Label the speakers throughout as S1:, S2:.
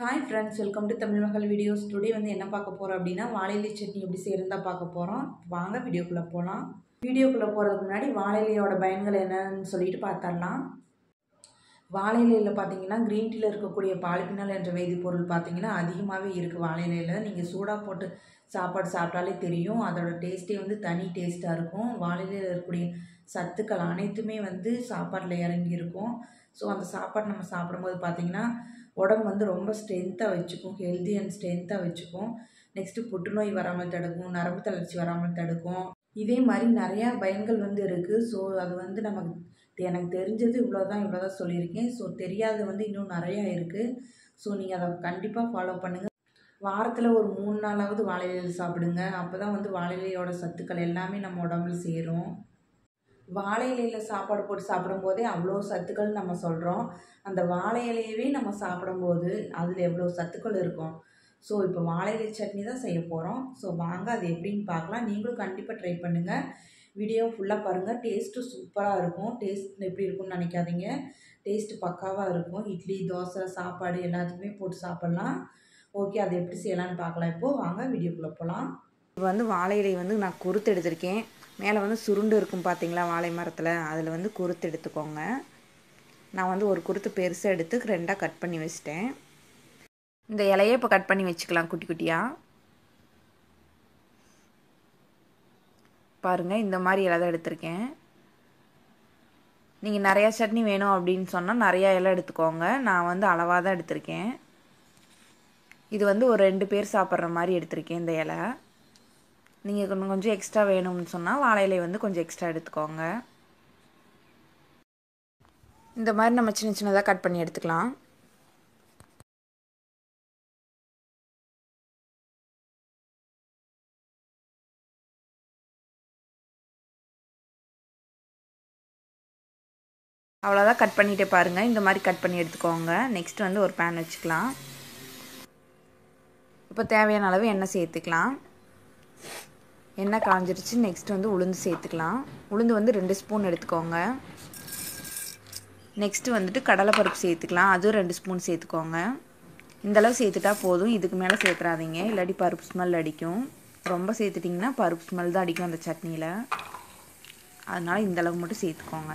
S1: hi friends welcome to Tamil Magal videos today வந்து என்ன பார்க்க போகிறோம் அப்படின்னா வாழையிலை சட்னி எப்படி செய்யறதா பார்க்க போகிறோம் வாங்க வீடியோக்குள்ளே போகலாம் வீடியோக்குள்ளே போகிறதுக்கு முன்னாடி வாழையிலையோட பயன்கள் என்னன்னு சொல்லிட்டு பார்த்துடலாம் வாழையிலையில் பார்த்தீங்கன்னா க்ரீன் டீயில் இருக்கக்கூடிய பாலிபினால் என்ற வேதிப்பொருள் பார்த்தீங்கன்னா அதிகமாகவே இருக்குது வாழையிலையில் நீங்கள் சூடாக போட்டு சாப்பாடு சாப்பிட்டாலே தெரியும் அதோட டேஸ்ட்டே வந்து தனி டேஸ்ட்டாக இருக்கும் வாழையிலையில் இருக்கக்கூடிய சத்துக்கள் அனைத்துமே வந்து சாப்பாட்டில் இறங்கி இருக்கும் ஸோ அந்த சாப்பாடு நம்ம சாப்பிடும்போது பார்த்திங்கன்னா உடம்பு வந்து ரொம்ப ஸ்ட்ரென்த்தாக வச்சுக்கும் ஹெல்தி அண்ட் ஸ்ட்ரென்த்தாக வச்சுக்கும் நெக்ஸ்ட்டு புற்றுநோய் வராமல் தடுக்கும் நரம்பு தளர்ச்சி வராமல் தடுக்கும் இதே மாதிரி நிறையா பயன்கள் வந்து இருக்குது ஸோ அது வந்து நமக்கு எனக்கு தெரிஞ்சது இவ்வளோ தான் இவ்வளோ தான் சொல்லியிருக்கேன் ஸோ தெரியாதது வந்து இன்னும் நிறையா இருக்குது ஸோ நீங்கள் அதை கண்டிப்பாக ஃபாலோ பண்ணுங்கள் வாரத்தில் ஒரு மூணு நாளாவது வாழை இலையில் சாப்பிடுங்க அப்போ தான் வந்து வாழை இலையோட சத்துக்கள் எல்லாமே நம்ம உடம்புல சேரும் வாழை இலையில் சாப்பாடு போட்டு சாப்பிடும்போதே அவ்வளோ சத்துக்கள் நம்ம சொல்கிறோம் அந்த வாழை இலையவே நம்ம சாப்பிடும்போது அதில் எவ்வளோ சத்துக்கள் இருக்கும் ஸோ இப்போ வாழை இலை சட்னி தான் செய்ய போகிறோம் ஸோ வாங்க அது எப்படின்னு பார்க்கலாம் நீங்களும் கண்டிப்பாக ட்ரை பண்ணுங்கள் வீடியோ ஃபுல்லாக பாருங்கள் டேஸ்ட்டு சூப்பராக இருக்கும் டேஸ்ட் எப்படி இருக்கும்னு நினைக்காதீங்க டேஸ்ட்டு பக்காவாக இருக்கும் இட்லி தோசை சாப்பாடு எல்லாத்துக்குமே போட்டு சாப்பிட்லாம் ஓகே அது எப்படி செய்யலான்னு பார்க்கலாம் இப்போது வாங்க வீடியோக்குள்ளே போகலாம்
S2: இப்போ வந்து வாழை இலை வந்து நான் குறுத்து எடுத்திருக்கேன் மேலே வந்து சுருண்டு இருக்கும் பார்த்தீங்களா வாழை மரத்தில் அதில் வந்து குறுத்து எடுத்துக்கோங்க நான் வந்து ஒரு குருத்து பெருசாக எடுத்து ரெண்டாக கட் பண்ணி வச்சிட்டேன் இந்த இலையை இப்போ கட் பண்ணி வச்சுக்கலாம் குட்டி குட்டியாக பாருங்கள் இந்த மாதிரி இலை தான் எடுத்திருக்கேன் நீங்கள் நிறையா சட்னி வேணும் அப்படின்னு சொன்னால் நிறையா இலை எடுத்துக்கோங்க நான் வந்து அளவாக தான் எடுத்திருக்கேன் இது வந்து ஒரு ரெண்டு பேர் சாப்பிட்ற மாதிரி எடுத்திருக்கேன் இந்த இலை நீங்கள் கொஞ்சம் கொஞ்சம் எக்ஸ்ட்ரா வேணும்னு சொன்னால் வாழை இலை வந்து கொஞ்சம் எக்ஸ்ட்ரா எடுத்துக்கோங்க இந்த மாதிரி நம்ம சின்ன சின்னதாக கட் பண்ணி எடுத்துக்கலாம் அவ்வளோதான் கட் பண்ணிகிட்டே பாருங்கள் இந்த மாதிரி கட் பண்ணி எடுத்துக்கோங்க நெக்ஸ்ட் வந்து ஒரு பேன் வச்சுக்கலாம் இப்போ தேவையான அளவு எண்ணெய் சேர்த்துக்கலாம் எண்ணெய் காஞ்சிருச்சு நெக்ஸ்ட் வந்து உளுந்து சேர்த்துக்கலாம் உளுந்து வந்து ரெண்டு ஸ்பூன் எடுத்துக்கோங்க நெக்ஸ்ட்டு வந்துட்டு கடலைப்பருப்பு சேர்த்துக்கலாம் அதுவும் ரெண்டு ஸ்பூன் சேர்த்துக்கோங்க இந்தளவு சேர்த்துட்டா போதும் இதுக்கு மேலே சேர்த்துறாதீங்க இல்லாட்டி பருப்பு ஸ்மெல் அடிக்கும் ரொம்ப சேர்த்துட்டிங்கன்னா பருப்பு ஸ்மெல் தான் அடிக்கும் அந்த சட்னியில் அதனால் இந்தளவு மட்டும் சேர்த்துக்கோங்க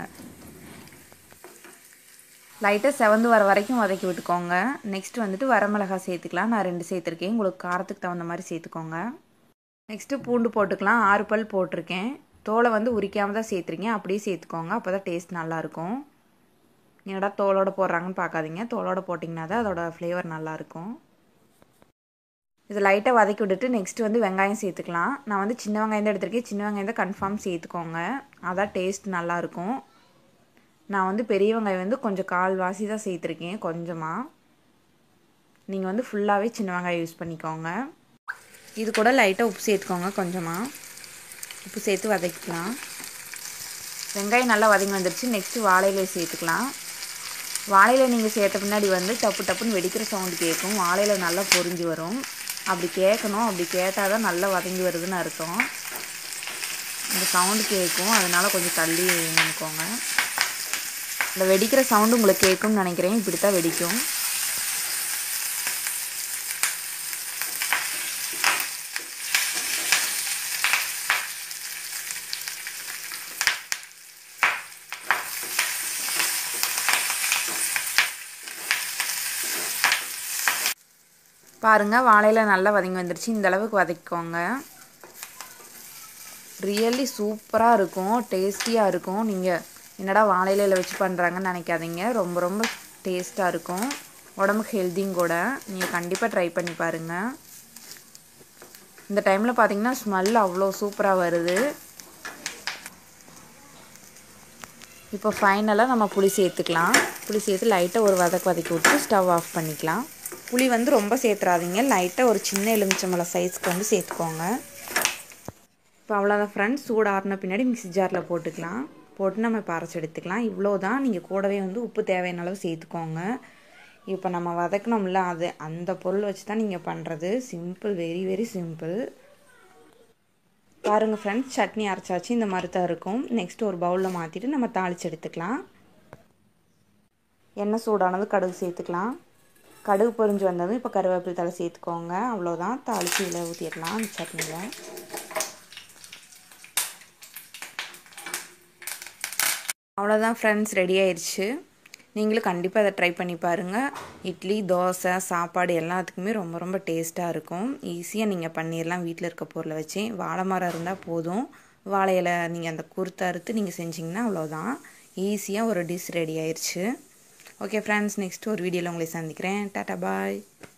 S2: லைட்டாக செவந்து வர வரைக்கும் வதக்கி விட்டுக்கோங்க நெக்ஸ்ட் வந்துட்டு வரமிளகாய் சேர்த்துக்கலாம் நான் ரெண்டு சேர்த்துருக்கேன் உங்களுக்கு காரத்துக்கு தகுந்த மாதிரி சேர்த்துக்கோங்க நெக்ஸ்ட்டு பூண்டு போட்டுக்கலாம் ஆறு பல் போட்டிருக்கேன் தோலை வந்து உரிக்காமல் தான் சேர்த்துருக்கேன் அப்படியே சேர்த்துக்கோங்க அப்போ தான் டேஸ்ட் நல்லாயிருக்கும் என்னடா தோலோடு போடுறாங்கன்னு பார்க்காதீங்க தோலோடு போட்டிங்கன்னா தான் அதோட ஃப்ளேவர் நல்லாயிருக்கும் இது லைட்டாக வதக்கி விட்டுட்டு நெக்ஸ்ட் வந்து வெங்காயம் சேர்த்துக்கலாம் நான் வந்து சின்ன வெங்காயம் தான் எடுத்திருக்கேன் சின்ன வெங்காயம் தான் கன்ஃபார்ம் சேர்த்துக்கோங்க அதான் டேஸ்ட் நல்லாயிருக்கும் நான் வந்து பெரிய வெங்காயம் வந்து கொஞ்சம் கால்வாசி தான் சேர்த்துருக்கேன் கொஞ்சமாக நீங்கள் வந்து ஃபுல்லாகவே சின்ன வெங்காயம் யூஸ் பண்ணிக்கோங்க இது கூட லைட்டாக உப்பு சேர்த்துக்கோங்க கொஞ்சமாக உப்பு சேர்த்து வதக்கிக்கலாம் வெங்காயம் நல்லா வதங்கி வந்துடுச்சு நெக்ஸ்ட்டு வாழையில சேர்த்துக்கலாம் வாழையில நீங்கள் சேர்த்த பின்னாடி வந்து டப்பு டப்புன்னு வெடிக்கிற சவுண்டு கேட்கும் வாழையில நல்லா பொறிஞ்சு வரும் அப்படி கேட்கணும் அப்படி கேட்டால் தான் நல்லா வதங்கி வருதுன்னு அர்த்தம் இந்த சவுண்டு கேட்கும் அதனால் கொஞ்சம் தள்ளி நினைக்கோங்க இந்த வெடிக்கிற சவுண்டு உங்களுக்கு கேட்கும்னு நினைக்கிறேன் இப்படி தான் வெடிக்கும் பாருங்கள் வாழையில் நல்லா வதங்கி வந்துருச்சு இந்த அளவுக்கு வதக்கிக்கோங்க ரியலி சூப்பராக இருக்கும் டேஸ்டியாக இருக்கும் நீங்கள் என்னடா வாழையில வச்சு பண்ணுறாங்கன்னு நினைக்காதீங்க ரொம்ப ரொம்ப டேஸ்ட்டாக இருக்கும் உடம்புக்கு ஹெல்த்தியும் கூட நீங்கள் கண்டிப்பாக ட்ரை பண்ணி பாருங்கள் இந்த டைமில் பார்த்தீங்கன்னா ஸ்மெல் அவ்வளோ சூப்பராக வருது இப்போ ஃபைனலாக நம்ம புளி சேர்த்துக்கலாம் புளி சேர்த்து லைட்டாக ஒரு வதக்கு வதக்கி விட்டு ஸ்டவ் ஆஃப் பண்ணிக்கலாம் புளி வந்து ரொம்ப சேர்த்துறாதீங்க லைட்டாக ஒரு சின்ன எலுமிச்சம்பழம் சைஸ்க்கு வந்து சேர்த்துக்கோங்க இப்போ அவ்வளோதான் ஃப்ரெண்ட்ஸ் சூடு ஆறின பின்னாடி மிக்ஸி ஜாரில் போட்டுக்கலாம் போட்டு நம்ம பறச்சு எடுத்துக்கலாம் இவ்வளோ தான் நீங்கள் கூடவே வந்து உப்பு தேவையான அளவு சேர்த்துக்கோங்க இப்போ நம்ம வதக்கணும்ல அது அந்த பொருள் வச்சு தான் நீங்கள் பண்ணுறது சிம்பிள் வெரி வெரி சிம்பிள் பாருங்கள் ஃப்ரெண்ட்ஸ் சட்னி அரைச்சாச்சு இந்த மாதிரி தான் இருக்கும் நெக்ஸ்ட் ஒரு பவுலில் மாற்றிட்டு நம்ம தாளித்து எடுத்துக்கலாம் எண்ணெய் சூடானது கடுகு சேர்த்துக்கலாம் கடுகு பொரிஞ்சு வந்ததும் இப்போ கருவேப்பிலை தலை சேர்த்துக்கோங்க அவ்வளோதான் தாளிச்சு இதில் ஊற்றிடலாம் அந்த சட்னியில் அவ்வளோதான் ஃப்ரெண்ட்ஸ் ரெடி ஆயிடுச்சு நீங்களும் கண்டிப்பாக அதை ட்ரை பண்ணி பாருங்கள் இட்லி தோசை சாப்பாடு எல்லாத்துக்குமே ரொம்ப ரொம்ப டேஸ்ட்டாக இருக்கும் ஈஸியாக நீங்கள் பண்ணிடலாம் வீட்டில் இருக்க பொருளை வச்சு வாழை மரம் இருந்தால் போதும் வாழை இலை நீங்கள் அந்த குறுத்த அறுத்து நீங்கள் செஞ்சிங்கன்னா அவ்வளோதான் ஈஸியாக ஒரு டிஷ் ரெடி ஆயிடுச்சு ஓகே ஃப்ரெண்ட்ஸ் நெக்ஸ்ட் ஒரு வீடியோவில் உங்களை சந்திக்கிறேன் டாட்டா பாய்